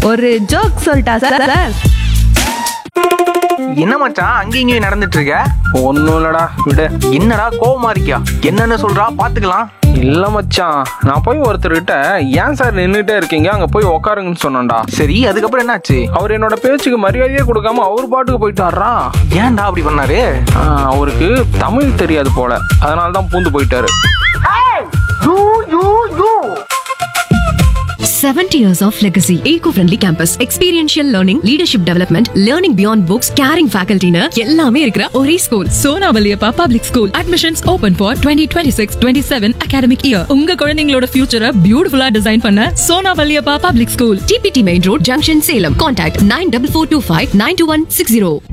ஒரு ஜோக் சொல்லிட்டா sir sir என்ன மச்சான் அங்கேயும் இங்கேயும் நடந்துட்டு இருக்க ஒன்றும் இல்லடா விடு என்னடா கோவமா இருக்கியா என்னன்னு சொல்றா பாத்துக்கலாம் இல்லை மச்சான் நான் போய் ஒருத்தர்கிட்ட ஏன் சார் நின்றுட்டே இருக்கீங்க அங்கே போய் உக்காருங்கன்னு சொன்னேன்டா சரி அதுக்கப்புறம் என்னாச்சு அவர் என்னோட பேச்சுக்கு மரியாதையே கொடுக்காம அவர் பாட்டுக்கு போயிட்டாரா ஏன்டா அப்படி பண்ணாரு ஆ, அவருக்கு தமிழ் தெரியாது போல அதனால தான் பூந்து போயிட்டாரு 70 years of legacy. Eco-friendly campus. Experiential learning, leadership development, learning beyond books, caring faculty னு எல்லாமே இருக்கிற ஒரே school Sona Valliappa public school admissions open for twenty twenty six twenty seven academic year உங்க குழந்தைங்களோட ஃபியூச்சரை பியூட்டிஃபுல்லா டிசைன் பண்ண சோனா வலியப்பா பப்ளிக் ஸ்கூல் டிபிடி main road junction Salem contact nine double four two five nine two one six zero